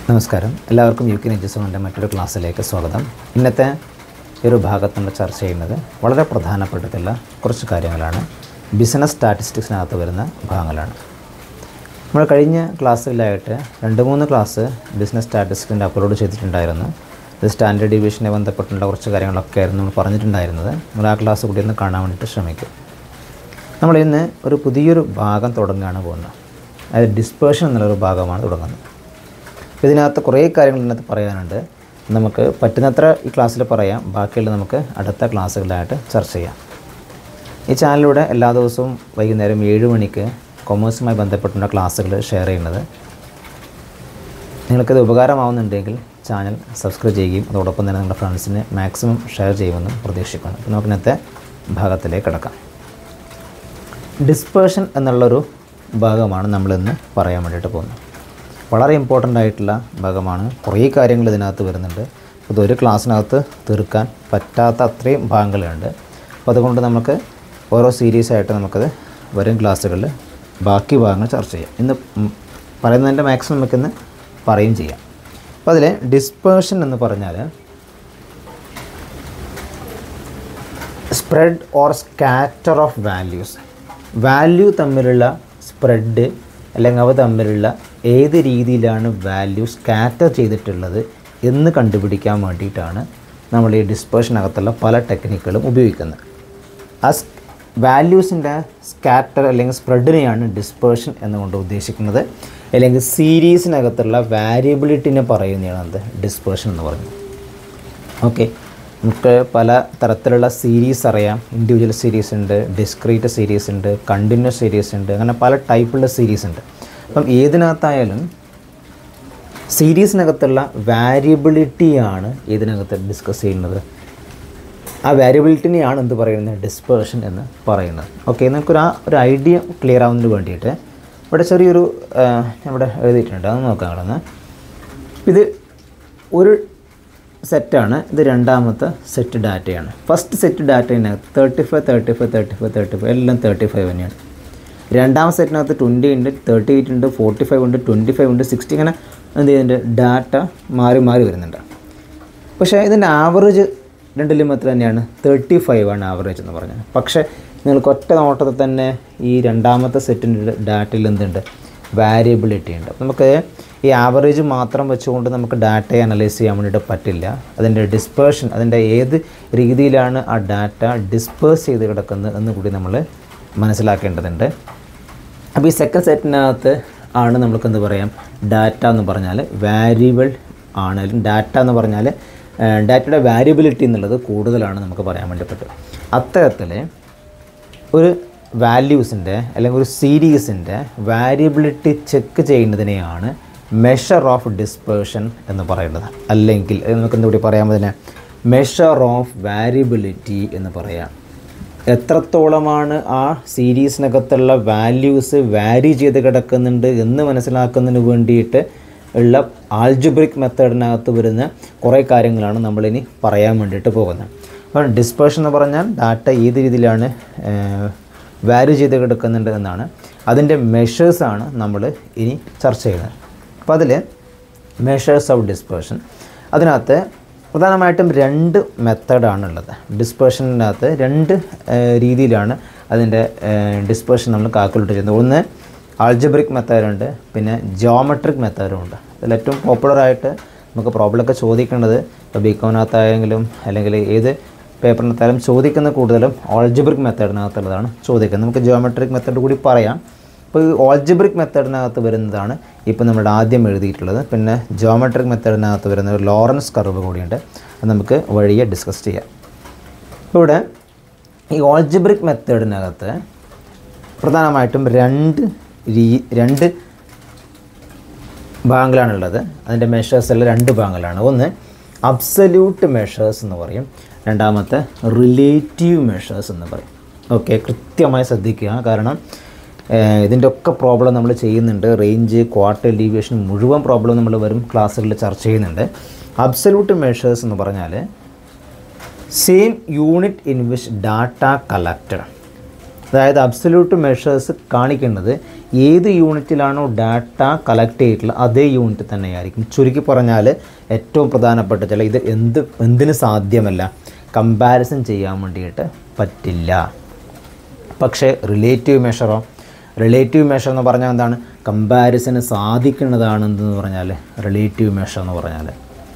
നമസ്കാരം എല്ലാവർക്കും U K നെജസ്വൻ്റെ മറ്റൊരു ക്ലാസ്സിലേക്ക് സ്വാഗതം ഇന്നത്തെ ഈ ഒരു ഭാഗത്ത് നമ്മൾ ചർച്ച ചെയ്യുന്നത് വളരെ പ്രധാനപ്പെട്ടിട്ടുള്ള കുറച്ച് കാര്യങ്ങളാണ് ബിസിനസ് സ്റ്റാറ്റിസ്റ്റിക്സിനകത്ത് വരുന്ന ഭാഗങ്ങളാണ് നമ്മൾ കഴിഞ്ഞ ക്ലാസ്സിലായിട്ട് രണ്ട് മൂന്ന് ക്ലാസ് ബിസിനസ് സ്റ്റാറ്റിസ്റ്റിക്സിൻ്റെ അപ്ലോഡ് ചെയ്തിട്ടുണ്ടായിരുന്നു ഇത് സ്റ്റാൻഡേർഡ് ഡിവിഷനെ ബന്ധപ്പെട്ടുള്ള കുറച്ച് കാര്യങ്ങളൊക്കെ ആയിരുന്നു നമ്മൾ പറഞ്ഞിട്ടുണ്ടായിരുന്നത് നിങ്ങൾ ആ ക്ലാസ് കൂടി ഒന്ന് കാണാൻ വേണ്ടിയിട്ട് ശ്രമിക്കും നമ്മൾ ഇന്ന് ഒരു പുതിയൊരു ഭാഗം തുടങ്ങുകയാണ് പോകുന്നത് അതായത് ഡിസ്പേർഷൻ എന്നുള്ളൊരു ഭാഗമാണ് തുടങ്ങുന്നത് അപ്പോൾ ഇതിനകത്ത് കുറേ കാര്യങ്ങൾ ഇതിനകത്ത് പറയാനുണ്ട് നമുക്ക് പറ്റുന്നത്ര ഈ ക്ലാസ്സിൽ പറയാം ബാക്കിയുള്ള നമുക്ക് അടുത്ത ക്ലാസ്സുകളിലായിട്ട് ചർച്ച ചെയ്യാം ഈ ചാനലിലൂടെ എല്ലാ ദിവസവും വൈകുന്നേരം ഏഴ് മണിക്ക് കൊമേഴ്സുമായി ബന്ധപ്പെട്ടുള്ള ക്ലാസ്സുകൾ ഷെയർ ചെയ്യുന്നത് നിങ്ങൾക്കത് ഉപകാരമാവുന്നുണ്ടെങ്കിൽ ചാനൽ സബ്സ്ക്രൈബ് ചെയ്യുകയും അതോടൊപ്പം തന്നെ നിങ്ങളുടെ ഫ്രണ്ട്സിന് മാക്സിമം ഷെയർ ചെയ്യുമെന്നും പ്രതീക്ഷിക്കുന്നു അപ്പോൾ നമുക്ക് ഇന്നത്തെ ഭാഗത്തിലേക്ക് കിടക്കാം ഡിസ്പേർഷൻ എന്നുള്ളൊരു ഭാഗമാണ് നമ്മളിന്ന് പറയാൻ വേണ്ടിയിട്ട് പോകുന്നത് വളരെ ഇമ്പോർട്ടൻ്റ് ആയിട്ടുള്ള ഭാഗമാണ് കുറേ കാര്യങ്ങൾ ഇതിനകത്ത് വരുന്നുണ്ട് അത് ഒരു ക്ലാസ്സിനകത്ത് തീർക്കാൻ പറ്റാത്ത അത്രയും ഭാഗങ്ങളുണ്ട് അപ്പോൾ അതുകൊണ്ട് നമുക്ക് ഓരോ സീരീസ് ആയിട്ട് നമുക്കത് വരും ക്ലാസ്സുകളിൽ ബാക്കി ഭാഗങ്ങൾ ചർച്ച ചെയ്യാം ഇന്ന് ഉം പറയുന്നതിൻ്റെ മാക്സിമം നമുക്കിന്ന് പറയുകയും ചെയ്യാം അപ്പോൾ അതിൽ ഡിസ്പേർഷൻ എന്ന് പറഞ്ഞാൽ spread or scatter of values value തമ്മിലുള്ള സ്പ്രെഡ് അല്ലെങ്കിൽ അവ തമ്മിലുള്ള ഏത് രീതിയിലാണ് വാല്യൂ സ്കാറ്റർ ചെയ്തിട്ടുള്ളത് എന്ന് കണ്ടുപിടിക്കാൻ വേണ്ടിയിട്ടാണ് നമ്മൾ ഈ ഡിസ്പേർഷനകത്തുള്ള പല ടെക്നിക്കുകളും ഉപയോഗിക്കുന്നത് ആ വാല്യൂസിൻ്റെ സ്കാറ്റർ അല്ലെങ്കിൽ സ്പ്രെഡിനെയാണ് ഡിസ്പേർഷൻ എന്നുകൊണ്ട് ഉദ്ദേശിക്കുന്നത് അല്ലെങ്കിൽ സീരീസിനകത്തുള്ള വാരിയബിലിറ്റിനെ പറയുന്നതാണ് എന്ത് ഡിസ്പേർഷൻ എന്ന് പറയുന്നത് ഓക്കെ നമുക്ക് പല തരത്തിലുള്ള സീരീസ് അറിയാം ഇൻഡിവിജ്വൽ സീരീസ് ഉണ്ട് ഡിസ്ക്രീറ്റ് സീരീസ് ഉണ്ട് കണ്ടിന്യൂസ് സീരീസ് ഉണ്ട് അങ്ങനെ പല ടൈപ്പുള്ള സീരീസ് ഉണ്ട് അപ്പം ഏതിനകത്തായാലും സീരീസിനകത്തുള്ള വാരിയബിലിറ്റിയാണ് ഇതിനകത്ത് ഡിസ്കസ് ചെയ്യുന്നത് ആ വാരിയബിലിറ്റിനെയാണ് എന്ത് പറയുന്നത് ഡിസ്പേർഷൻ എന്ന് പറയുന്നത് ഓക്കെ നമുക്കൊരു ആ ഒരു ഐഡിയ ക്ലിയർ ആവുന്നതിന് വേണ്ടിയിട്ട് ഇവിടെ ചെറിയൊരു ആ, ഞാൻ ഇവിടെ എഴുതിയിട്ടുണ്ട് അത് നോക്കാം കിടന്ന് ഇത് ഒരു സെറ്റാണ് ഇത് രണ്ടാമത്തെ സെറ്റ് ഡാറ്റയാണ് ഫസ്റ്റ് സെറ്റ് ഡാറ്റയിനകത്ത് thirty five thirty five thirty five thirty five എല്ലാം തേർട്ടി ഫൈവ് തന്നെയാണ് രണ്ടാമത്തെ സെറ്റിനകത്ത് ട്വൻറ്റി ഉണ്ട് തേർട്ടി എയ്റ്റ് ഉണ്ട് ഫോർട്ടി ഫൈവ് ഉണ്ട് ട്വൻറ്റി ഫൈവ് ഉണ്ട് സിക്സ്റ്റി ഇങ്ങനെ എന്ത് ചെയ്യുന്നുണ്ട് ഡാറ്റ മാറി മാറി വരുന്നുണ്ട് പക്ഷേ ഇതിൻ്റെ ആവറേജ് രണ്ടിലും എത്ര തന്നെയാണ് തേർട്ടി ഫൈവ് ആണ് ആവറേജ് എന്ന് പറഞ്ഞത് പക്ഷേ നിങ്ങൾക്ക് ഒറ്റ നോട്ടത്തിൽ തന്നെ ഈ രണ്ടാമത്തെ സെറ്റിൻ്റെ ഡാറ്റയിൽ എന്തുണ്ട് വാരിയബിലിറ്റി ഉണ്ട് അപ്പോൾ നമുക്ക് ഈ ആവറേജ് മാത്രം വെച്ചുകൊണ്ട് നമുക്ക് ഡാറ്റയെ അനലൈസ് ചെയ്യാൻ വേണ്ടിയിട്ട് പറ്റില്ല അതിൻ്റെ ഡിസ്പേർഷൻ അതിൻ്റെ ഏത് രീതിയിലാണ് ആ ഡാറ്റ ഡിസ്പേഴ്സ് ചെയ്ത് കിടക്കുന്നത് എന്ന് കൂടി നമ്മൾ മനസ്സിലാക്കേണ്ടതുണ്ട് അപ്പോൾ ഈ സെക്കൻഡ് സെറ്റിനകത്ത് ആണ് നമുക്ക് എന്ത് പറയാം ഡാറ്റ എന്ന് പറഞ്ഞാൽ വാരിയബിൾ ആണ് അല്ലെങ്കിൽ ഡാറ്റ എന്ന് പറഞ്ഞാൽ ഡാറ്റയുടെ വാരിയബിലിറ്റി എന്നുള്ളത് കൂടുതലാണ് നമുക്ക് പറയാൻ വേണ്ടി പറ്റും അത്തരത്തിൽ ഒരു വാല്യൂസിൻ്റെ അല്ലെങ്കിൽ ഒരു സീരീസിൻ്റെ വാരിയബിലിറ്റി ചെക്ക് ചെയ്യുന്നതിനെയാണ് മെഷർ ഓഫ് ഡിസ്പേർഷൻ എന്ന് പറയുന്നത് അല്ലെങ്കിൽ അത് നമുക്ക് എന്തുകൂടി പറയാൻ പറ്റുന്ന മെഷർ ഓഫ് വാരിയബിലിറ്റി എന്ന് പറയാം എത്രത്തോളമാണ് ആ സീരീസിനകത്തുള്ള വാല്യൂസ് വാരി ചെയ്ത് കിടക്കുന്നുണ്ട് എന്ന് മനസ്സിലാക്കുന്നതിന് വേണ്ടിയിട്ട് ഉള്ള ആൽജബ്രിക് മെത്തേഡിനകത്ത് വരുന്ന കുറേ കാര്യങ്ങളാണ് നമ്മളിനി പറയാൻ വേണ്ടിയിട്ട് പോകുന്നത് അപ്പോൾ ഡിസ്പേർഷൻ എന്ന് പറഞ്ഞാൽ ഡാറ്റ ഏത് രീതിയിലാണ് വാരി ചെയ്ത് കിടക്കുന്നുണ്ട് എന്നാണ് അതിൻ്റെ മെഷേഴ്സാണ് നമ്മൾ ഇനി ചർച്ച ചെയ്യുന്നത് അപ്പോൾ അതിൽ മെഷേഴ്സ് ഓഫ് ഡിസ്പേർഷൻ അതിനകത്ത് പ്രധാനമായിട്ടും രണ്ട് മെത്തഡാണ് ഉള്ളത് ഡിസ്പേർഷനകത്ത് രണ്ട് ഏഹ്, രീതിയിലാണ് അതിൻ്റെ ഡിസ്പേർഷൻ നമ്മൾ കാൽക്കുലേറ്റ് ചെയ്യുന്നത് ഒന്ന് ആൾജബ്രിക് മെത്തേഡുണ്ട് പിന്നെ ജോമെട്രിക് മെത്തേഡും ഉണ്ട് അതിൽ ഏറ്റവും പോപ്പുലറായിട്ട് നമുക്ക് പ്രോബ്ലമൊക്കെ ചോദിക്കേണ്ടത് ഇപ്പോൾ ബികോമിനകത്തായെങ്കിലും അല്ലെങ്കിൽ ഏത് പേപ്പറിനകത്തായാലും ചോദിക്കുന്ന കൂടുതലും ഓൾജബ്രിക് മെത്തേഡിനകത്തുള്ളതാണ് ചോദിക്കുന്നത് നമുക്ക് ജിയോമെട്രിക് മെത്തേഡ് കൂടി പറയാം അപ്പോൾ ഈ ഓൾജബ്രിക് മെത്തേഡിനകത്ത് വരുന്നതാണ് ഇപ്പോൾ നമ്മൾ ആദ്യം എഴുതിയിട്ടുള്ളത് പിന്നെ ജിയോമെട്രിക് മെത്തേഡിനകത്ത് വരുന്ന ഒരു ലോറൻസ് കർവ് കൂടിയുണ്ട് അത് നമുക്ക് വഴിയെ ഡിസ്കസ് ചെയ്യാം ഇവിടെ ഈ ഓൾജബ്രിക് മെത്തേഡിനകത്ത് പ്രധാനമായിട്ടും രണ്ട് രീ രണ്ട് ഭാഗങ്ങളാണുള്ളത് അതിൻ്റെ മെഷേഴ്സിൽ രണ്ട് ഭാഗങ്ങളാണ് ഒന്ന് അബ്സല്യൂട്ട് മെഷേഴ്സ് എന്ന് പറയും രണ്ടാമത്തെ റിലേറ്റീവ് മെഷേഴ്സ് എന്ന് പറയും ഓക്കെ കൃത്യമായി ശ്രദ്ധിക്കുക കാരണം ഏഹ്, ഇതിൻ്റെ ഒക്കെ പ്രോബ്ലം നമ്മൾ ചെയ്യുന്നുണ്ട് റേഞ്ച് ക്വാർട്ടർ ഡീവിയേഷൻ മുഴുവൻ പ്രോബ്ലം നമ്മൾ വരും ക്ലാസ്സുകളിൽ ചർച്ച ചെയ്യുന്നുണ്ട് അബ്സല്യൂട്ട് മെഷേഴ്സ് എന്ന് പറഞ്ഞാൽ same unit in which data collected അതായത് അബ്സല്യൂട്ട് മെഷേഴ്സ് കാണിക്കുന്നത് ഏത് യൂണിറ്റിലാണോ ഡാറ്റ കളക്ട് ചെയ്തിട്ടുള്ളത് അതേ യൂണിറ്റ് തന്നെയായിരിക്കും ചുരുക്കി പറഞ്ഞാൽ ഏറ്റവും പ്രധാനപ്പെട്ട ചില ഇത് എന്ത് എന്തിന് സാധ്യമല്ല കമ്പാരിസൺ ചെയ്യാൻ വേണ്ടിയിട്ട് പറ്റില്ല പക്ഷേ റിലേറ്റീവ് മെഷറോ റിലേറ്റീവ് മെഷർ എന്ന് പറഞ്ഞാൽ എന്താണ് കമ്പാരിസന് സാധിക്കുന്നതാണ് എന്തെന്ന് പറഞ്ഞാൽ റിലേറ്റീവ് മെഷർ എന്ന് പറഞ്ഞാൽ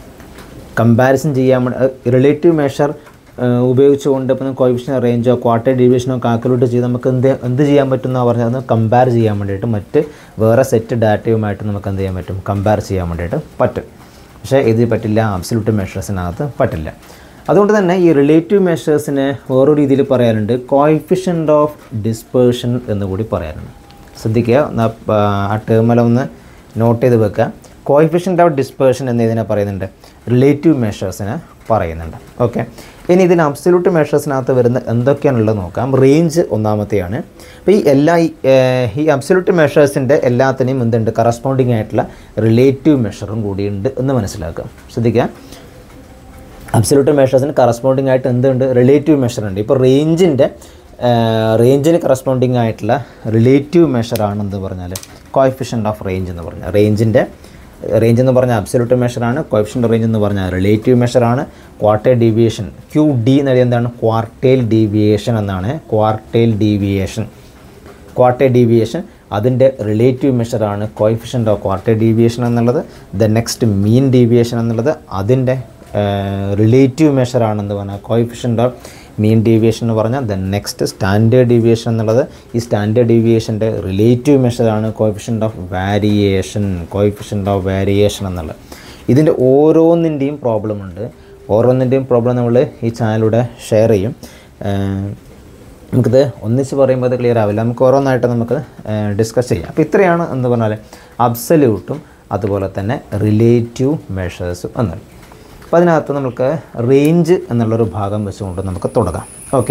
കമ്പാരിസൺ ചെയ്യാൻ വേണ്ടി റിലേറ്റീവ് മെഷർ ഉപയോഗിച്ചുകൊണ്ട് ഇപ്പം കോയിഫിഷ്യൻ റേഞ്ചോ ക്വാർട്ടർ ഡീവിയേഷനോ കാൽക്കുലേറ്റ് ചെയ്ത് നമുക്ക് എന്ത് എന്ത് ചെയ്യാൻ പറ്റും എന്ന് പറഞ്ഞാൽ അത് കമ്പയർ ചെയ്യാൻ വേണ്ടിയിട്ട് മറ്റ് വേറെ സെറ്റ് ഡാറ്റയുമായിട്ട് നമുക്ക് എന്ത് ചെയ്യാൻ പറ്റും കമ്പയർ ചെയ്യാൻ വേണ്ടിയിട്ട് പറ്റും പക്ഷേ ഇത് പറ്റില്ല അബ്സല്യൂട്ട് മെഷേഴ്സിനകത്ത് പറ്റില്ല അതുകൊണ്ട് തന്നെ ഈ റിലേറ്റീവ് മെഷേഴ്സിനെ വേറൊരു രീതിയിൽ പറയാറുണ്ട് കോയിഫിഷ്യൻ്റ് ഓഫ് ഡിസ്പേർഷൻ എന്ന് കൂടി പറയാറുണ്ട് ശ്രദ്ധിക്കുക ഒന്ന് ആ ടേമിൽ ഒന്ന് നോട്ട് ചെയ്ത് വെക്കുക കോയിഫിഷ്യൻ്റ് ഓഫ് ഡിസ്പേർഷൻ എന്ന് ഇതിനെ പറയുന്നുണ്ട് റിലേറ്റീവ് മെഷേഴ്സിനെ പറയുന്നുണ്ട് ഓക്കെ ഇനി ഇതിന് അബ്സല്യൂട്ട് മെഷേഴ്സിനകത്ത് വരുന്ന എന്തൊക്കെയാണുള്ളത് നോക്കാം റേഞ്ച് ഒന്നാമത്തെയാണ് അപ്പോൾ ഈ എല്ലാ ഈ, ഏർ, ഈ അബ്സല്യൂട്ട് മെഷേഴ്സിൻ്റെ എല്ലാത്തിനെയും എന്തുണ്ട് കറസ്പോണ്ടിങ് ആയിട്ടുള്ള റിലേറ്റീവ് മെഷറും കൂടിയുണ്ട് എന്ന് മനസ്സിലാക്കുക ശ്രദ്ധിക്കുക അബ്സല്യൂട്ട് മെഷേഴ്സിന് കറസ്പോണ്ടിങ് ആയിട്ട് എന്തുണ്ട് റിലേറ്റീവ് മെഷർ ഉണ്ട് ഇപ്പോൾ റേഞ്ചിൻ്റെ റേഞ്ചിന് കറസ്പോണ്ടിങ് ആയിട്ടുള്ള റിലേറ്റീവ് മെഷറാണ് എന്ന് പറഞ്ഞാൽ കോയിഫിഷ്യൻ്റ് ഓഫ് റേഞ്ച് എന്ന് പറഞ്ഞാൽ റേഞ്ചിൻ്റെ റേഞ്ച് എന്ന് പറഞ്ഞാൽ അബ്സല്യൂട്ട് മെഷറാണ് കോയിഫിഷ്യൻ്റ് റേഞ്ച് എന്ന് പറഞ്ഞാൽ റിലേറ്റീവ് മെഷറാണ് ക്വാർട്ടേൽ ഡീവിയേഷൻ ക്യു ഡി എന്ന് എഴുതിയത് എന്താണ് ക്വാർട്ടേൽ ഡീവിയേഷൻ എന്നാണ് ക്വാർട്ടേൽ ഡീവിയേഷൻ ക്വാർട്ടർ ഡീവിയേഷൻ അതിൻ്റെ റിലേറ്റീവ് മെഷറാണ് കോയിഫിഷ്യൻ്റ് ഓഫ് ക്വാർട്ടർ ഡീവിയേഷൻ എന്നുള്ളത് ദ നെക്സ്റ്റ് മീൻ ഡീവിയേഷൻ എന്നുള്ളത് അതിൻ്റെ റിലേറ്റീവ് മെഷറാണെന്ന് പറഞ്ഞാൽ കോയിഫിഷ്യൻ്റ് ഓഫ് മീൻ ഡീവിയേഷൻ എന്ന് പറഞ്ഞാൽ ദ നെക്സ്റ്റ് സ്റ്റാൻഡേർഡ് ഡീവിയേഷൻ എന്നുള്ളത് ഈ സ്റ്റാൻഡേർഡ് ഡീവിയേഷൻ്റെ റിലേറ്റീവ് മെഷറാണ് coefficient of variation coefficient of variation എന്നുള്ളത് ഇതിൻ്റെ ഓരോന്നിൻ്റെയും പ്രോബ്ലം ഉണ്ട് ഓരോന്നിൻ്റെയും പ്രോബ്ലം നമ്മൾ ഈ ചാനലിലൂടെ ഷെയർ ചെയ്യും ഏഹ് നമുക്കിത് ഒന്നിച്ച് പറയുമ്പോൾ അത് ക്ലിയർ ആവില്ല നമുക്ക് ഓരോന്നായിട്ട് നമുക്ക് ഡിസ്കസ് ചെയ്യാം അപ്പോൾ ഇത്രയാണ് എന്ന് പറഞ്ഞാൽ അബ്സല്യൂട്ടും അതുപോലെ തന്നെ റിലേറ്റീവ് മെഷേഴ്സും എന്നുള്ളത് അപ്പോൾ അതിനകത്ത് നമുക്ക് റേഞ്ച് എന്നുള്ളൊരു ഭാഗം വെച്ചുകൊണ്ട് നമുക്ക് തുടങ്ങാം ഓക്കെ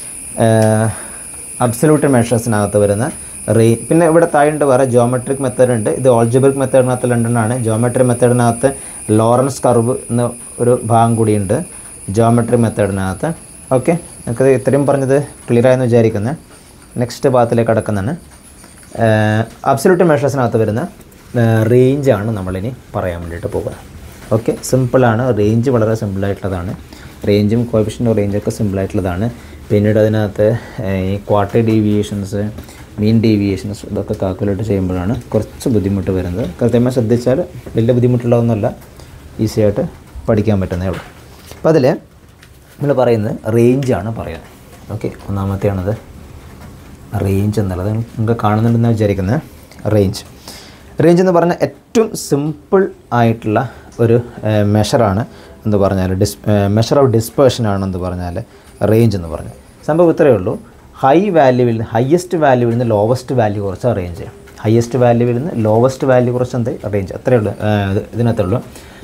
അബ്സല്യൂട്ട് മെഷേഴ്സിനകത്ത് വരുന്ന റേ പിന്നെ ഇവിടെ താഴെ വേറെ ജോമെട്രിക് മെത്തേഡ് ഉണ്ട് ഇത് ഓൾജിബ്രിക് മെത്തേഡിനകത്ത് രണ്ടെണ്ണമാണ് ജോമെട്രി മെത്തേഡിനകത്ത് ലോറൻസ് കർവ് എന്ന ഒരു ഭാഗം കൂടിയുണ്ട് ജോമെട്രി മെത്തേഡിനകത്ത് ഓക്കെ നമുക്കത് ഇത്രയും പറഞ്ഞത് ക്ലിയർ ആയെന്ന് വിചാരിക്കുന്നത് നെക്സ്റ്റ് ഭാഗത്തിലേക്ക് കടക്കുന്നതാണ് അബ്സല്യൂട്ട് മെഷേഴ്സിനകത്ത് വരുന്ന റേഞ്ചാണ് നമ്മളിനി പറയാൻ വേണ്ടിയിട്ട് പോകുന്നത് ഓക്കെ സിമ്പിളാണ് റേഞ്ച് വളരെ സിമ്പിളായിട്ടുള്ളതാണ് റേഞ്ചും കോഫിഷ്യൻ്റ് റേഞ്ചൊക്കെ സിമ്പിളായിട്ടുള്ളതാണ് പിന്നീട് അതിനകത്ത് ഏഹ്, ഈ ക്വാർട്ടർ ഡീവിയേഷൻസ് മീൻ ഡീവിയേഷൻസ് ഇതൊക്കെ കാൽക്കുലേറ്റ് ചെയ്യുമ്പോഴാണ് കുറച്ച് ബുദ്ധിമുട്ട് വരുന്നത് കൃത്യമായി ശ്രദ്ധിച്ചാൽ വലിയ ബുദ്ധിമുട്ടുള്ളതൊന്നുമല്ല ഈസി ആയിട്ട് പഠിക്കാൻ പറ്റുന്നേ ഉള്ളൂ അപ്പോൾ അതിൽ നമ്മൾ പറയുന്നത് റേഞ്ചാണ് പറയുന്നത് ഓക്കെ ഒന്നാമത്തെയാണത് റേഞ്ച് എന്നുള്ളത് നിങ്ങൾക്ക് കാണുന്നുണ്ടെന്ന് വിചാരിക്കുന്നത് റേഞ്ച് റേഞ്ച് എന്ന് പറഞ്ഞാൽ ഏറ്റവും സിമ്പിൾ ആയിട്ടുള്ള ഒരു മെഷറാണ് എന്ന് പറഞ്ഞാൽ ഡിസ് മെഷർ ഓഫ് ഡിസ്പേർഷൻ ആണെന്ന് പറഞ്ഞാൽ റേഞ്ച് എന്ന് പറഞ്ഞാൽ സംഭവം ഇത്രയേ ഉള്ളൂ ഹൈ വാല്യൂവിൽ നിന്ന് ഹയസ്റ്റ് വാല്യൂവിൽ നിന്ന് ലോവസ്റ്റ് വാല്യൂ കുറച്ച് റേഞ്ച് ഹയസ്റ്റ് വാല്യൂവിൽ നിന്ന് ലോവസ്റ്റ് വാല്യൂ കുറച്ച് എന്ത് റേഞ്ച് അത്രയേ ഉള്ളൂ ഏഹ് ഇത് ഇതിനകത്തേ ഉള്ളൂ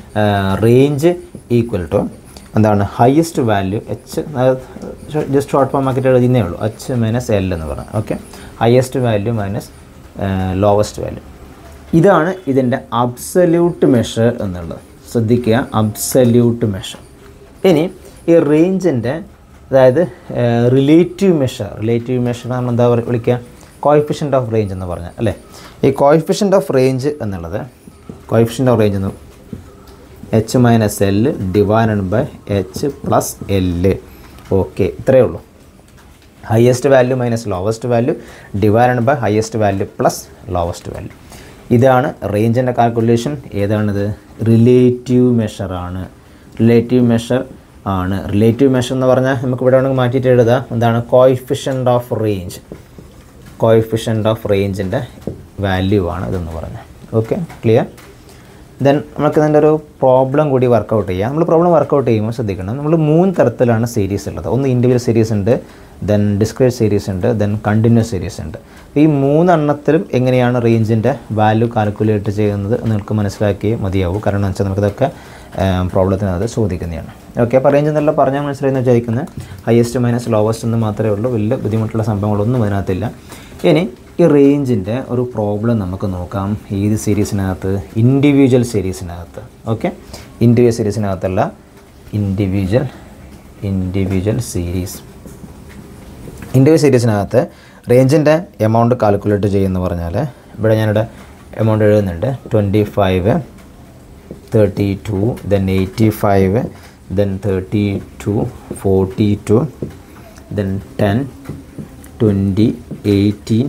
റേഞ്ച് ഈക്വൽ ടു എന്താണ് highest value H just short form ആക്കിയിട്ട് എഴുതുന്നേ ഉള്ളൂ എച്ച് മൈനസ് എൽ എന്ന് പറഞ്ഞാൽ okay highest value minus lowest value ഇതാണ് ഇതിൻ്റെ അബ്സല്യൂട്ട് മെഷർ എന്നുള്ളത് ശ്രദ്ധിക്കുക അബ്സല്യൂട്ട് മെഷർ ഇനി ഈ റേഞ്ചിൻ്റെ അതായത് റിലേറ്റീവ് മെഷർ റിലേറ്റീവ് മെഷർ നമ്മൾ എന്താ പറയുക വിളിക്കുക കോയിഫിഷ്യൻ്റ് ഓഫ് റേഞ്ച് എന്ന് പറഞ്ഞാൽ അല്ലേ ഈ കോയിഫിഷ്യൻ്റ് ഓഫ് റേഞ്ച് എന്നുള്ളത് കോയിഫിഷ്യൻ്റ് ഓഫ് റേഞ്ച് എന്ന് H minus L divided by H plus L okay ഇത്രയേ ഉള്ളൂ highest value minus lowest value divided by highest value plus lowest value ഇതാണ് റേഞ്ചിൻ്റെ കാൽക്കുലേഷൻ ഏതാണിത് റിലേറ്റീവ് മെഷറാണ് റിലേറ്റീവ് മെഷർ ആണ് relative measure എന്ന് പറഞ്ഞാൽ നമുക്ക് ഇവിടെ വേണമെങ്കിൽ മാറ്റിയിട്ട് എഴുതാം എന്താണ് coefficient of range coefficient of റേഞ്ചിൻ്റെ വാല്യൂ ആണ് ഇതെന്ന് പറഞ്ഞാൽ ഓക്കെ ക്ലിയർ ദെൻ നമുക്ക് ഇതിൻ്റെ ഒരു പ്രോബ്ലം കൂടി വർക്കൗട്ട് ചെയ്യാം നമ്മൾ പ്രോബ്ലം വർക്കൗട്ട് ചെയ്യുമ്പോൾ ശ്രദ്ധിക്കണം നമ്മൾ മൂന്ന് തരത്തിലാണ് സീരീസ് ഉള്ളത് ഒന്ന് ഇൻഡിവിജ്വൽ സീരീസ് ഉണ്ട് ദെൻ ഡിസ്ക്രീറ്റ് സീരീസ് ഉണ്ട് ദെൻ കണ്ടിന്യൂസ് സീരീസ് ഉണ്ട് ഈ മൂന്നെണ്ണത്തിലും എങ്ങനെയാണ് റേഞ്ചിൻ്റെ വാല്യൂ കാൽക്കുലേറ്റ് ചെയ്യുന്നത് എന്ന് നിങ്ങൾക്ക് മനസ്സിലാക്കിയേ മതിയാവൂ കാരണം എന്ന് വെച്ചാൽ നമുക്കിതൊക്കെ പ്രോബ്ലത്തിനകത്ത് ചോദിക്കുന്നതാണ് ഓക്കെ അപ്പോൾ റേഞ്ച് എന്നുള്ള പറഞ്ഞാൽ മനസ്സിലായെന്ന് വിചാരിക്കുന്നത് ഹയസ്റ്റ് മൈനസ് ലോവസ്റ്റ് എന്ന് മാത്രമേ ഉള്ളൂ വലിയ ബുദ്ധിമുട്ടുള്ള സംഭവങ്ങളൊന്നും അതിനകത്തില്ല ഇനി ഈ റേഞ്ചിൻ്റെ ഒരു പ്രോബ്ലം നമുക്ക് നോക്കാം ഏത് സീരീസിനകത്ത് ഇൻഡിവിജ്വൽ സീരീസിനകത്ത് ഓക്കെ ഇൻഡിവിജ്വൽ സീരീസിനകത്തല്ല ഇൻഡിവിജ്വൽ ഇൻഡിവിജ്വൽ സീരീസ് ഇൻഡിവിജ്വൽ സീരീസിനകത്ത് റേഞ്ചിൻ്റെ എമൗണ്ട് കാൽക്കുലേറ്റ് ചെയ്യുമെന്ന് പറഞ്ഞാൽ ഇവിടെ ഞാനിവിടെ എമൗണ്ട് എഴുതുന്നുണ്ട് twenty five thirty two then eighty five then thirty two forty two then ten twenty eighteen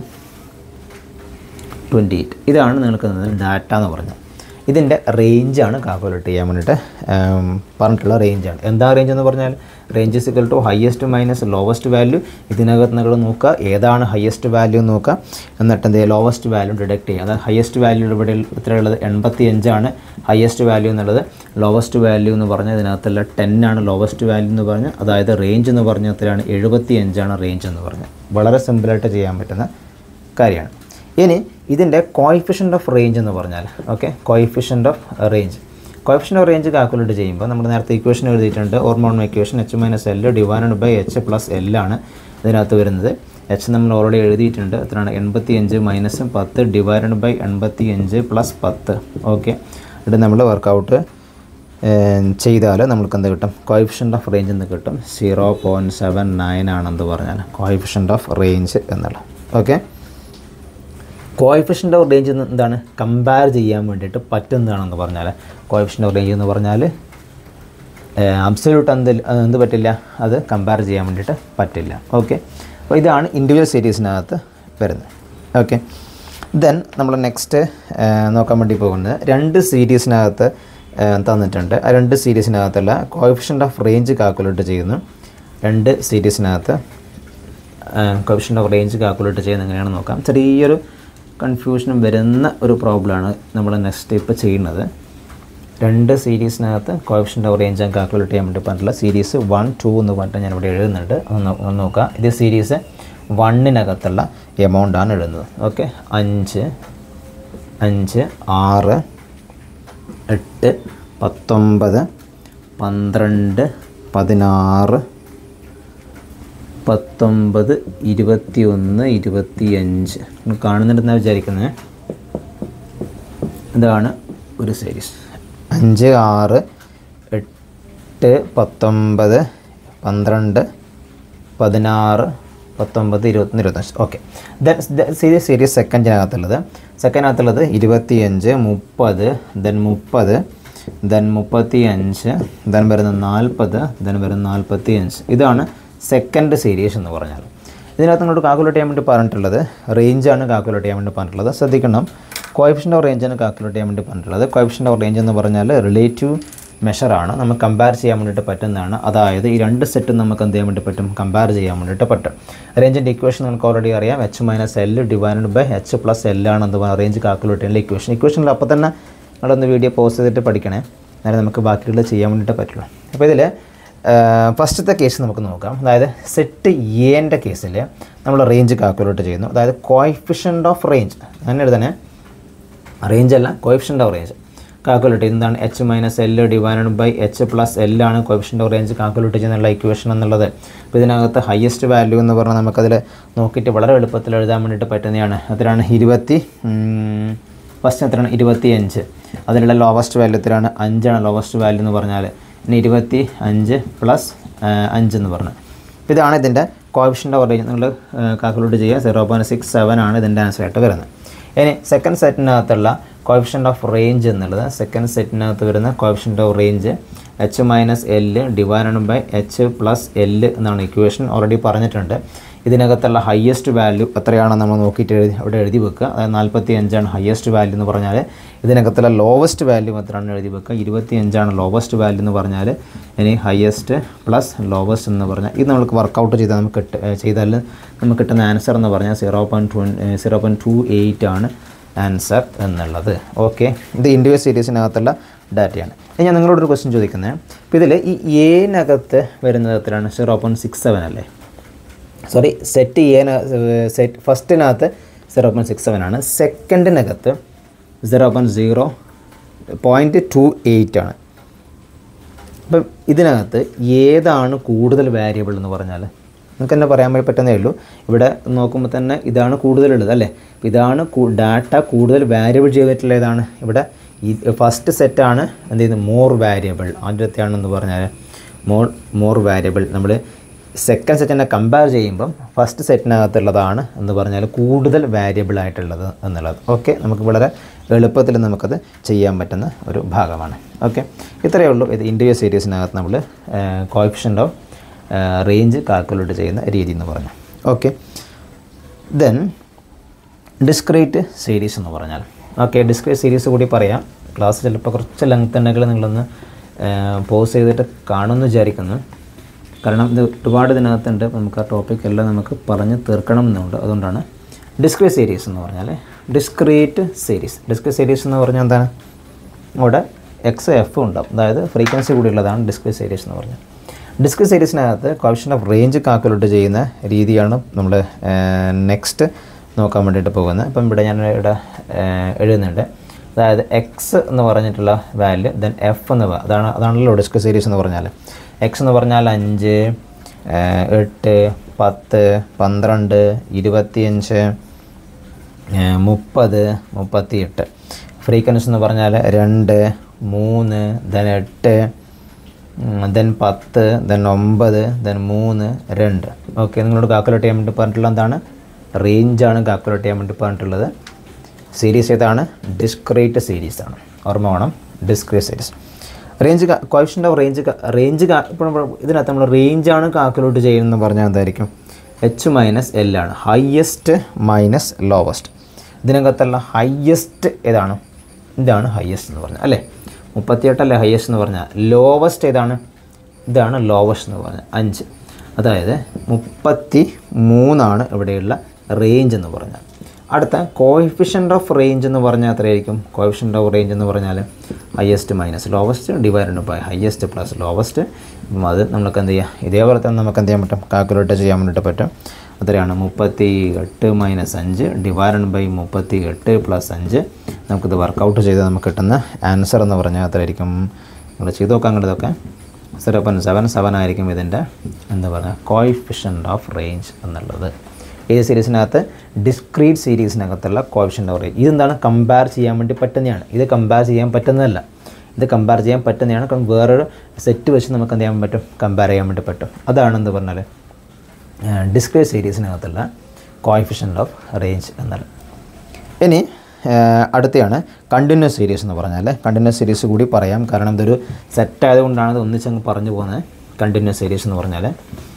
twenty eight ഇതാണ് നിങ്ങൾക്ക് ഡാറ്റ എന്ന് പറഞ്ഞത് ഇതിൻ്റെ റേഞ്ചാണ് കാൽക്കുലേറ്റ് ചെയ്യാൻ വേണ്ടിയിട്ട് ഉം, പറഞ്ഞിട്ടുള്ള റേഞ്ചാണ് എന്താ റേഞ്ച് എന്ന് പറഞ്ഞാൽ range equal to highest minus lowest value ഇതിനകത്ത് നിങ്ങൾ നോക്കുക ഏതാണ് ഹയസ്റ്റ് വാല്യൂ എന്ന് നോക്കുക എന്നിട്ട് എന്ത് ചെയ്യുക ലോവസ്റ്റ് വാല്യൂ ഡിഡക്ട് ചെയ്യുക അതായത് ഹയസ്റ്റ് വാല്യൂ ഇവിടെ എത്രയുള്ളത് എൺപത്തി അഞ്ചാണ് ഹയസ്റ്റ് വാല്യൂ എന്നുള്ളത് ലോവസ്റ്റ് വാല്യൂ എന്ന് പറഞ്ഞാൽ ഇതിനകത്തുള്ള ടെൻ ആണ് ലോവസ്റ്റ് വാല്യൂ എന്ന് പറഞ്ഞാൽ അതായത് റേഞ്ച് എന്ന് പറഞ്ഞാൽ എത്രയാണ് എഴുപത്തി അഞ്ചാണ് റേഞ്ച് എന്ന് പറഞ്ഞാൽ വളരെ സിമ്പിളായിട്ട് ചെയ്യാൻ പറ്റുന്ന കാര്യമാണ് ഇനി ഇതിൻ്റെ കോയിഫിഷ്യൻ്റ് ഓഫ് റേഞ്ച് എന്ന് പറഞ്ഞാൽ okay coefficient of range coefficient of range calculate ചെയ്യുമ്പോൾ നമ്മൾ നേരത്തെ ഇക്വേഷൻ എഴുതിയിട്ടുണ്ട് ഓർമോൺ equation H minus L divide by H plus L ആണ് ഇതിനകത്ത് വരുന്നത് എച്ച് നമ്മൾ ഓൾറെഡി എഴുതിയിട്ടുണ്ട് എത്രയാണ് എൺപത്തി അഞ്ച് മൈനസ് പത്ത് ഡിവൈഡ് ബൈ എൺപത്തി അഞ്ച് പ്ലസ് പത്ത് ഓക്കെ ഇത് നമ്മൾ വർക്കൗട്ട് ചെയ്താൽ നമുക്ക് എന്ത് കിട്ടും കോയിഫിഷ്യൻ്റ് ഓഫ് റേഞ്ച് എന്ന് കിട്ടും സീറോ പോയിൻറ്റ് സെവൻ നയൻ ആണെന്ന് പറഞ്ഞാൽ കോയിഫിഷ്യൻ്റ് ഓഫ് റേഞ്ച് എന്നുള്ളത് ഓക്കെ കോയിഫിഷ്യൻ്റ് ഓഫ് റേഞ്ച് എന്താണ് കമ്പയർ ചെയ്യാൻ വേണ്ടിയിട്ട് പറ്റുന്നതാണെന്ന് പറഞ്ഞാൽ കോയിഫിഷ്യൻ്റ് ഓഫ് റേഞ്ച് എന്ന് പറഞ്ഞാൽ അബ്സല്യൂട്ട് എന്ത് എന്ത് പറ്റില്ല അത് കമ്പയർ ചെയ്യാൻ വേണ്ടിയിട്ട് പറ്റില്ല ഓക്കെ അപ്പോൾ ഇതാണ് ഇൻഡിവിജ്വൽ സീരീസിനകത്ത് വരുന്നത് ഓക്കെ ദെൻ നമ്മൾ നെക്സ്റ്റ് നോക്കാൻ വേണ്ടി പോകുന്നത് രണ്ട് സീരീസിനകത്ത് തന്നിട്ടുണ്ട് ആ രണ്ട് സീരീസിനകത്തുള്ള കോയിഫിഷ്യൻ്റ് ഓഫ് റേഞ്ച് കാൽക്കുലേറ്റ് ചെയ്യുന്നു രണ്ട് സീരീസിനകത്ത് കോയിഫിഷ്യൻ്റ് ഓഫ് റേഞ്ച് കാൽക്കുലേറ്റ് ചെയ്യുന്നത് എങ്ങനെയാണെന്ന് നോക്കാം ചെറിയൊരു കൺഫ്യൂഷനും വരുന്ന ഒരു പ്രോബ്ലമാണ് നമ്മൾ നെക്സ്റ്റ് ഇപ്പോൾ ചെയ്യുന്നത് രണ്ട് സീരീസിനകത്ത് കോയിഫിഷ്യൻ്റ് ഓഫ് റേഞ്ച് കാൽക്കുലേറ്റ് ചെയ്യാൻ വേണ്ടി പറഞ്ഞിട്ടുള്ള സീരീസ് വൺ ടു എന്ന് പറഞ്ഞിട്ട് ഞാനിവിടെ എഴുതുന്നുണ്ട് ഒന്ന് നോ- ഒന്ന് നോക്കുക ഇത് സീരീസ് വണ്ണിനകത്തുള്ള എമൗണ്ടാണ് എഴുതുന്നത് ഓക്കെ അഞ്ച് അഞ്ച് ആറ് എട്ട് പത്തൊമ്പത് പന്ത്രണ്ട് പതിനാറ് പത്തൊമ്പത് ഇരുപത്തി ഒന്ന് ഇരുപത്തി അഞ്ച് കാണുന്നുണ്ടെന്നാണ് വിചാരിക്കുന്നത് ഇതാണ് ഒരു സീരീസ് അഞ്ച് ആറ് എട്ട് പത്തൊമ്പത് പന്ത്രണ്ട് പതിനാറ് പത്തൊമ്പത് ഇരുപത്തൊന്ന് ഇരുപത്തഞ്ച് ഓക്കെ ദെൻ സീരീസ് സീരീസ് സെക്കൻഡിനകത്തുള്ളത് സെക്കൻഡിനകത്തുള്ളത് ഇരുപത്തിയഞ്ച് മുപ്പത് ദെൻ മുപ്പത് ദെൻ മുപ്പത്തി അഞ്ച് ദെൻ വരുന്ന നാൽപ്പത് ദെൻ വരുന്ന നാൽപ്പത്തി അഞ്ച് ഇതാണ് സെക്കൻഡ് സീരീസ് എന്ന് പറഞ്ഞാൽ ഇതിനകത്ത് നിങ്ങളോട് കാൽക്കുലേറ്റ് ചെയ്യാൻ വേണ്ടി പറഞ്ഞിട്ടുള്ളത് റേഞ്ചാണ് കാൽക്കുലേറ്റ് ചെയ്യാൻ വേണ്ടി പറഞ്ഞിട്ടുള്ളത് ശ്രദ്ധിക്കണം കോയിഫിഷ്യൻ്റ് ഓഫ് റേഞ്ചാണ് കാൽക്കുലേറ്റ് ചെയ്യാൻ വേണ്ടി പറഞ്ഞിട്ടുള്ളത് കോയിഫിഷ്യൻ്റ് ഓഫ് റേഞ്ച് എന്ന് പറഞ്ഞാൽ റിലേറ്റീവ് മെഷറാണ് നമുക്ക് കമ്പയർ ചെയ്യാൻ വേണ്ടിയിട്ട് പറ്റുന്നതാണ് അതായത് ഈ രണ്ട് സെറ്റും നമുക്ക് എന്ത് ചെയ്യാൻ വേണ്ടി പറ്റും കമ്പയർ ചെയ്യാൻ വേണ്ടിയിട്ട് പറ്റും റേഞ്ചിൻ്റെ ഇക്വേഷൻ നമുക്ക് ഓൾറെഡി അറിയാം H minus L divide by H plus L ആണെന്ന് പറഞ്ഞാൽ റേഞ്ച് കാൽക്കുലേറ്റ് ചെയ്യുന്ന ഇക്വേഷൻ ഇക്വേഷനിൽ അപ്പോൾ തന്നെ നിങ്ങളൊന്ന് വീഡിയോ പോസ്റ്റ് ചെയ്തിട്ട് പഠിക്കണേ എന്നാലും നമുക്ക് ബാക്കിയുള്ളത് ചെയ്യാൻ വേണ്ടിയിട്ട് പറ്റുള്ളൂ അപ്പോൾ ഇതിൽ ഫസ്റ്റത്തെ കേസ് നമുക്ക് നോക്കാം അതായത് സെറ്റ് എൻ്റെ കേസിൽ നമ്മൾ റേഞ്ച് കാൽക്കുലേറ്റ് ചെയ്യുന്നു അതായത് കോയിഫിഷ്യൻ്റ് ഓഫ് റേഞ്ച് അങ്ങനെ എഴുതണേ റേഞ്ച് അല്ല കോയിഫിഷ്യൻ്റ് ഓഫ് റേഞ്ച് കാൽക്കുലേറ്റ് എന്താണ് H minus L divide by H plus L ആണ് കോയിഫിഷ്യൻ്റ് ഓഫ് റേഞ്ച് കാൽക്കുലേറ്റ് ചെയ്യുന്നുള്ള ഇക്വേഷൻ എന്നുള്ളത് അപ്പോൾ ഇതിനകത്ത് ഹയസ്റ്റ് വാല്യൂ എന്ന് പറഞ്ഞാൽ നമുക്കതിൽ നോക്കിയിട്ട് വളരെ എളുപ്പത്തിൽ എഴുതാൻ വേണ്ടിയിട്ട് പറ്റുന്നതാണ് അതിലാണ് ഇരുപത്തി ഫസ്റ്റ് എത്രയാണ് ഇരുപത്തി അഞ്ച് അതിലുള്ള ലോവസ്റ്റ് വാല്യൂ എത്രയാണ് അഞ്ചാണ് ലോവസ്റ്റ് വാല്യൂ എന്ന് പറഞ്ഞാൽ ഇനി ഇരുപത്തി അഞ്ച് പ്ലസ് അഞ്ച് എന്ന് പറഞ്ഞു അപ്പോൾ ഇതാണ് ഇതിൻ്റെ കോഫിഷ്യൻ്റ് ഓഫ് റേഞ്ച് നിങ്ങൾ കാൽക്കുലേറ്റ് ചെയ്യുക സീറോ പോയിൻറ്റ് സിക്സ് സെവൻ ആണ് ഇതിൻ്റെ ആൻസർ ആയിട്ട് വരുന്നത് ഇനി സെക്കൻഡ് സെറ്റിനകത്തുള്ള കോഫിഷ്യൻ്റ് ഓഫ് റേഞ്ച് എന്നുള്ളത് സെക്കൻഡ് സെറ്റിനകത്ത് വരുന്ന coefficient of range H minus L divide by H plus L എന്നാണ് ഇക്വേഷൻ ഓൾറെഡി പറഞ്ഞിട്ടുണ്ട് ഇതിനകത്തുള്ള ഹയസ്റ്റ് വാല്യൂ എത്രയാണെന്ന് നമ്മൾ നോക്കിയിട്ട് എഴുതി അവിടെ എഴുതി വെക്കുക അതായത് നാൽപ്പത്തി അഞ്ചാണ് ഹയസ്റ്റ് വാല്യൂ എന്ന് പറഞ്ഞാൽ ഇതിനകത്തുള്ള ലോവസ്റ്റ് വാല്യൂ എത്രയാണ് എഴുതി വെക്കുക ഇരുപത്തി അഞ്ചാണ് ലോവസ്റ്റ് വാല്യൂ എന്ന് പറഞ്ഞാൽ ഇനി ഹയസ്റ്റ് പ്ലസ് ലോവസ്റ്റ് എന്ന് പറഞ്ഞാൽ ഇത് നമുക്ക് വർക്കൗട്ട് ചെയ്താൽ നമുക്ക് കിട്ട ചെയ്താൽ നമുക്ക് കിട്ടുന്ന ആൻസർ എന്ന് പറഞ്ഞാൽ zero point two zero point two eight ആണ് ആൻസർ എന്നുള്ളത് ഓക്കെ ഇത് ഇൻഡിവിജ്വൽ സീരീസിനകത്തുള്ള ഡാറ്റയാണ് ഇനി ഞാൻ നിങ്ങളോടൊരു ക്വസ്റ്റ്യൻ ചോദിക്കുന്നത് അപ്പോൾ ഇതിൽ ഈ എനകത്ത് വരുന്നത് എത്രയാണ് സീറോ പോയിൻറ്റ് സിക്സ് സെവൻ അല്ലേ സോറി സെറ്റ് എന സെറ്റ് ഫസ്റ്റിനകത്ത് സീറോ പോയിൻറ്റ് സിക്സ് സെവൻ ആണ് സെക്കൻഡിനകത്ത് zero point zero point two eight ആണ് അപ്പം ഇതിനകത്ത് ഏതാണ് കൂടുതൽ വേരിയബിൾ എന്ന് പറഞ്ഞാൽ നിങ്ങൾക്ക് തന്നെ പറയാൻ വേണ്ടി പറ്റുന്നേ ഉള്ളൂ ഇവിടെ നോക്കുമ്പോൾ തന്നെ ഇതാണ് കൂടുതലുള്ളത് അല്ലേ അപ്പോൾ ഇതാണ് ഡാറ്റ കൂടുതൽ വാരിയബിൾ ചെയ്തിട്ടുള്ള ഏതാണ് ഇവിടെ ഈ ഫസ്റ്റ് സെറ്റാണ് എന്ത് ചെയ്യുന്നത് മോർ വാരിയബിൾ ആദ്യത്തെയാണെന്ന് പറഞ്ഞാൽ മോർ മോർ വാരിയബിൾ നമ്മൾ സെക്കൻഡ് സെറ്റിനെ കമ്പയർ ചെയ്യുമ്പം ഫസ്റ്റ് സെറ്റിനകത്തുള്ളതാണ് എന്ന് പറഞ്ഞാൽ കൂടുതൽ വാരിയബിൾ ആയിട്ടുള്ളത് എന്നുള്ളത് ഓക്കെ നമുക്ക് വളരെ എളുപ്പത്തിൽ നമുക്കത് ചെയ്യാൻ പറ്റുന്ന ഒരു ഭാഗമാണ് ഓക്കെ ഇത്രയേ ഉള്ളൂ ഇത് ഇൻഡിവിജ്വൽ സീരീസിനകത്ത് നമ്മൾ കോഫിഷ്യൻ്റ് ഓഫ് റേഞ്ച് കാൽക്കുലേറ്റ് ചെയ്യുന്ന രീതി എന്ന് പറഞ്ഞു ഓക്കെ ദെൻ ഡിസ്ക്രീറ്റ് സീരീസ് എന്ന് പറഞ്ഞാൽ ഓക്കെ ഡിസ്ക്രീറ്റ് സീരീസ് കൂടി പറയാം ക്ലാസ് ചിലപ്പോൾ കുറച്ച് ലെങ്ത് ഉണ്ടെങ്കിൽ നിങ്ങളൊന്ന് പോസ് ചെയ്തിട്ട് കാണുമെന്ന് വിചാരിക്കുന്നു കാരണം ഇത് ഒരുപാട് ഇതിനകത്തുണ്ട് അപ്പോൾ നമുക്ക് ആ ടോപ്പിക് എല്ലാം നമുക്ക് പറഞ്ഞ് തീർക്കണം എന്നുണ്ട് അതുകൊണ്ടാണ് ഡിസ്ക്രീറ്റ് സീരീസ് എന്ന് പറഞ്ഞാൽ ഡിസ്ക്രീറ്റ് സീരീസ് ഡിസ്ക്രീറ്റ് സീരീസ് എന്ന് പറഞ്ഞാൽ എന്താണ് അവിടെ എക്സ് എഫ് ഉണ്ടാവും അതായത് ഫ്രീക്വൻസി കൂടിയുള്ളതാണ് ഡിസ്ക്രീറ്റ് സീരീസ് എന്ന് പറഞ്ഞാൽ ഡിസ്ക്രീറ്റ് സീരീസിനകത്ത് കോഫിഷ്യൻ ഓഫ് റേഞ്ച് കാൽക്കുലേറ്റ് ചെയ്യുന്ന രീതിയാണ് നമ്മൾ നെക്സ്റ്റ് നോക്കാൻ വേണ്ടിയിട്ട് പോകുന്നത് അപ്പം ഇവിടെ ഞാൻ ഇവിടെ ഏഹ്, എഴുതുന്നുണ്ട് അതായത് എക്സ് എന്ന് പറഞ്ഞിട്ടുള്ള വാല്യൂ ദെൻ എഫ് എന്ന് പ- അതാണ് അതാണല്ലോ ഡിസ്ക്രീറ്റ് സീരീസ് എന്ന് പറഞ്ഞാൽ എക്സ് എന്ന് പറഞ്ഞാൽ അഞ്ച് ഏഹ്, എട്ട് പത്ത് പന്ത്രണ്ട് ഇരുപത്തിയഞ്ച് ഏഹ് മുപ്പത് മുപ്പത്തിയെട്ട് ഫ്രീക്വൻസി എന്ന് പറഞ്ഞാൽ രണ്ട് മൂന്ന് ദെൻ എട്ട് ദെൻ പത്ത് ദെൻ ഒമ്പത് ദെൻ മൂന്ന് രണ്ട് ഓക്കെ നിങ്ങളോട് കാൽക്കുലേറ്റ് ചെയ്യാൻ വേണ്ടി പറഞ്ഞിട്ടുള്ള എന്താണ് റേഞ്ചാണ് കാൽക്കുലേറ്റ് ചെയ്യാൻ വേണ്ടി പറഞ്ഞിട്ടുള്ളത് സീരീസ് ഏതാണ് ഡിസ്ക്രീറ്റ് സീരീസ് ആണ് ഓർമ്മ വേണം discrete series range coefficient of range range ഇപ്പോൾ ഇതിനകത്ത് നമ്മൾ റേഞ്ചാണ് കാൽക്കുലേറ്റ് ചെയ്യുന്നതെന്ന് പറഞ്ഞാൽ എന്തായിരിക്കും എച്ച് മൈനസ് എൽ ആണ് ഹയസ്റ്റ് മൈനസ് ലോവസ്റ്റ് ഇതിനകത്തുള്ള ഹയസ്റ്റ് ഏതാണ് ഇതാണ് ഹയസ്റ്റ് എന്ന് പറഞ്ഞാൽ അല്ലേ മുപ്പത്തിയെട്ടല്ലേ ഹയസ്റ്റ് എന്ന് പറഞ്ഞാൽ ലോവസ്റ്റ് ഏതാണ് ഇതാണ് ലോവസ്റ്റ് എന്ന് പറഞ്ഞാൽ അഞ്ച് അതായത് മുപ്പത്തി മൂന്നാണ് ഇവിടെയുള്ള റേഞ്ച് എന്ന് പറഞ്ഞാൽ അടുത്ത കോയിഫിഷ്യൻ്റ് ഓഫ് റേഞ്ച് എന്ന് പറഞ്ഞാൽ എത്രയായിരിക്കും കോയിഫിഷ്യൻ്റ് ഓഫ് റേഞ്ച് എന്ന് പറഞ്ഞാൽ highest minus lowest divide by highest plus lowest അത് നമുക്ക് എന്ത് ചെയ്യാം ഇതേപോലെ തന്നെ നമുക്ക് എന്ത് ചെയ്യാൻ പറ്റും കാൽക്കുലേറ്റ് ചെയ്യാൻ വേണ്ടിയിട്ട് പറ്റും അത്രയാണ് മുപ്പത്തി എട്ട് മൈനസ് അഞ്ച് ഡിവൈഡ് ബൈ മുപ്പത്തി എട്ട് പ്ലസ് അഞ്ച് നമുക്കിത് വർക്കൗട്ട് ചെയ്ത് നമുക്ക് കിട്ടുന്ന ആൻസർ എന്ന് പറഞ്ഞാൽ എത്രയായിരിക്കും നമ്മൾ ചെയ്ത് നോക്കാം അങ്ങോട്ട് ഇതൊക്കെ സീറോ പോയിൻറ്റ് സെവൻ സെവൻ ആയിരിക്കും ഇതിൻ്റെ എന്താ പറയുക കോയിഫിഷ്യൻ്റ് ഓഫ് റേഞ്ച് എന്നുള്ളത് ഏത് സീരീസിനകത്ത് ഡിസ്ക്രീറ്റ് സീരീസിനകത്തുള്ള കോഫിഷ്യൻ്റ് ഓഫ് റേഞ്ച് ഇതെന്താണ് കമ്പയർ ചെയ്യാൻ വേണ്ടി പറ്റുന്നതാണ് ഇത് കമ്പയർ ചെയ്യാൻ പറ്റുന്നതല്ല ഇത് കമ്പയർ ചെയ്യാൻ പറ്റുന്നതാണ് കാരണം വേറൊരു സെറ്റ് വെച്ച് നമുക്ക് എന്ത് ചെയ്യാൻ പറ്റും കമ്പയർ ചെയ്യാൻ വേണ്ടി പറ്റും അതാണ് എന്ത് പറഞ്ഞാൽ ഡിസ്ക്രീറ്റ് സീരീസിനകത്തുള്ള കോയിഫിഷ്യൻ്റ് ഓഫ് റേഞ്ച് എന്നുള്ളത് ഇനി ഏഹ്, അടുത്തയാണ് കണ്ടിന്യൂസ് സീരീസ് എന്ന് പറഞ്ഞാൽ കണ്ടിന്യൂസ് സീരീസ് കൂടി പറയാം കാരണം ഇതൊരു സെറ്റ് ആയതുകൊണ്ടാണ് ഇത് ഒന്നിച്ചങ്ങ് പറഞ്ഞു പോകുന്നത് കണ്ടിന്യൂസ് സീരീസ് എന്ന് പറഞ്ഞാൽ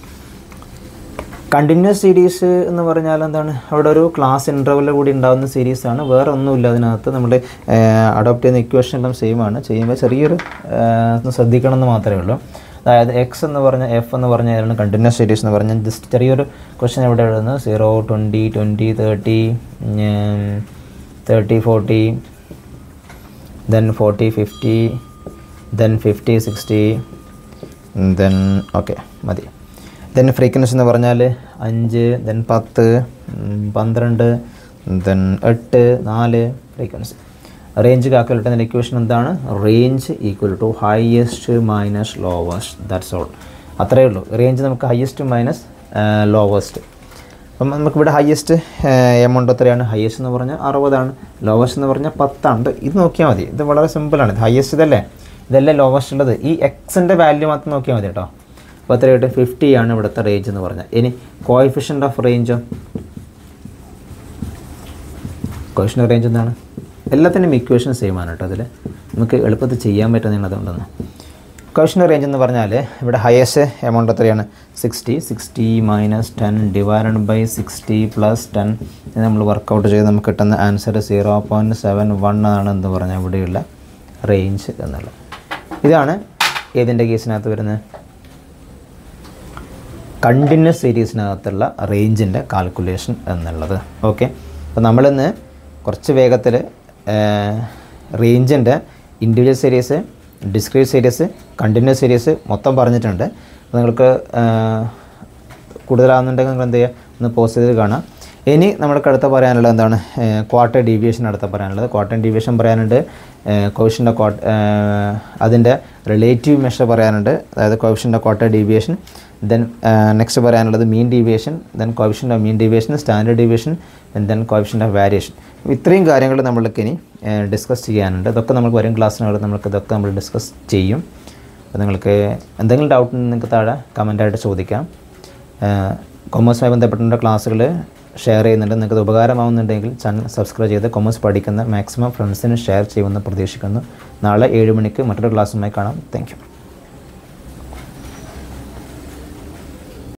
കണ്ടിന്യൂസ് സീരീസ് എന്ന് പറഞ്ഞാൽ എന്താണ് അവിടെ ഒരു ക്ലാസ് ഇൻ്റർവെൽ കൂടി ഉണ്ടാകുന്ന സീരീസാണ് വേറെ ഒന്നുമില്ല അതിനകത്ത് നമ്മൾ അഡോപ്റ്റ് ചെയ്യുന്ന ഇക്വേഷൻ എല്ലാം സെയിം ആണ് ചെയ്യുമ്പോൾ ചെറിയൊരു ഏഹ്, ഒന്ന് ശ്രദ്ധിക്കണം എന്ന് മാത്രമേ ഉള്ളൂ അതായത് എക്സ് എന്ന് പറഞ്ഞ എഫ് എന്ന് പറഞ്ഞാലാണ് കണ്ടിന്യൂസ് സീരീസ് എന്ന് പറഞ്ഞാൽ ജസ്റ്റ് ചെറിയൊരു ക്വസ്റ്റ്യൻ എവിടെ എഴുതുന്നത് zero twenty twenty thirty thirty forty then forty fifty then fifty sixty then okay മതി ദെൻ ഫ്രീക്വൻസി എന്ന് പറഞ്ഞാൽ അഞ്ച് ദെൻ പത്ത് ഉം, പന്ത്രണ്ട് ദെൻ എട്ട് നാല് ഫ്രീക്വൻസി റേഞ്ച് കാൽക്കുലേറ്റ് ചെയ്യുന്ന ഇക്വേഷൻ എന്താണ് range equal to highest minus lowest that's all അത്രയേ ഉള്ളൂ റേഞ്ച് നമുക്ക് ഹയസ്റ്റ് മൈനസ് ലോവസ്റ്റ് അപ്പം നമുക്കിവിടെ ഹയസ്റ്റ് എമൗണ്ട് എത്രയാണ് ഹയസ്റ്റ് എന്ന് പറഞ്ഞാൽ അറുപതാണ് ലോവസ്റ്റ് എന്ന് പറഞ്ഞാൽ പത്താണ് ഇത് നോക്കിയാൽ മതി ഇത് വളരെ സിമ്പിളാണ് ഇത് ഹയസ്റ്റ് ഇതല്ലേ ഇതല്ലേ ലോവസ്റ്റ് ഉള്ളത് ഈ എക്സിൻ്റെ വാല്യൂ മാത്രം നോക്കിയാൽ മതി കേട്ടോ അപ്പോൾ എത്രയായിട്ട് ഫിഫ്റ്റി ആണ് ഇവിടുത്തെ റേഞ്ച് എന്ന് പറഞ്ഞാൽ ഇനി കോയിഫിഷ്യൻ്റ് ഓഫ് റേഞ്ചോ കോയിഫിഷ്യൻ ഓഫ് റേഞ്ച് എന്താണ് എല്ലാത്തിനും ഇക്വേഷൻ സെയിം ആണ് കേട്ടോ അതിൽ നമുക്ക് എളുപ്പത്തിൽ ചെയ്യാൻ പറ്റുന്നതാണ് അതുകൊണ്ടാണ് കോഷൻ റേഞ്ച് എന്ന് പറഞ്ഞാൽ ഇവിടെ ഹയസ്റ്റ് എമൗണ്ട് എത്രയാണ് sixty sixty minus ten divided by sixty plus ten ഇത് നമ്മൾ വർക്കൗട്ട് ചെയ്ത് നമുക്ക് കിട്ടുന്ന answer zero point seven one ആണ് എന്ന് പറഞ്ഞാൽ ഇവിടെയുള്ള റേഞ്ച് എന്നുള്ളത് ഇതാണ് ഏതിൻ്റെ കേസിനകത്ത് വരുന്നത് കണ്ടിന്യൂസ് സീരീസിനകത്തുള്ള റേഞ്ചിൻ്റെ കാൽക്കുലേഷൻ എന്നുള്ളത് ഓക്കെ അപ്പോൾ നമ്മളിന്ന് കുറച്ച് വേഗത്തിൽ റേഞ്ചിൻ്റെ individual series discrete series continuous series മൊത്തം പറഞ്ഞിട്ടുണ്ട് അപ്പോൾ നിങ്ങൾക്ക് കൂടുതലാണെന്നുണ്ടെങ്കിൽ നിങ്ങൾ എന്ത് ചെയ്യുക ഒന്ന് പോസ്റ്റ് ചെയ്ത് കാണാം ഇനി നമ്മൾക്ക് അടുത്ത പറയാനുള്ളത് എന്താണ് ക്വാർട്ടർ ഡീവിയേഷൻ അടുത്ത പറയാനുള്ളത് ക്വാർട്ടർ ഡീവിയേഷൻ പറയാനുണ്ട് കോവിഷൻ്റെ ക്വാർട്ടർ അതിൻ്റെ റിലേറ്റീവ് മെഷർ പറയാനുണ്ട് അതായത് കോവിഷൻ്റെ ക്വാർട്ടർ ഡീവിയേഷൻ ദെൻ നെക്സ്റ്റ് പറയാനുള്ളത് മീൻ ഡീവിയേഷൻ ദെൻ കോവിഷൻ്റെ of mean deviation standard deviation then കോവിഷൻ്റെ ഓഫ് വാരിയേഷൻ ഇത്രയും കാര്യങ്ങൾ നമ്മൾക്ക് ഇനി ഡിസ്കസ് ചെയ്യാനുണ്ട് ഇതൊക്കെ നമുക്ക് വരും ക്ലാസ്സിനോട് നമുക്ക് ഇതൊക്കെ നമ്മൾ ഡിസ്കസ് ചെയ്യും അപ്പോൾ നിങ്ങൾക്ക് എന്തെങ്കിലും ഡൗട്ട് നിങ്ങൾക്ക് താഴെ കമൻറ്റായിട്ട് ചോദിക്കാം കൊമേഴ്സുമായി ബന്ധപ്പെട്ട ക്ലാസ്സുകൾ ഷെയർ ചെയ്യുന്നുണ്ട് നിങ്ങൾക്ക് ഇത് ഉപകാരമാവുന്നുണ്ടെങ്കിൽ ചാനൽ സബ്സ്ക്രൈബ് ചെയ്ത് കൊമേഴ്സ് പഠിക്കുന്ന മാക്സിമം ഫ്രണ്ട്സിന് ഷെയർ ചെയ്യുമെന്ന് പ്രതീക്ഷിക്കുന്നു നാളെ ഏഴ് മണിക്ക് മറ്റൊരു ക്ലാസ്സുമായി കാണാം താങ്ക്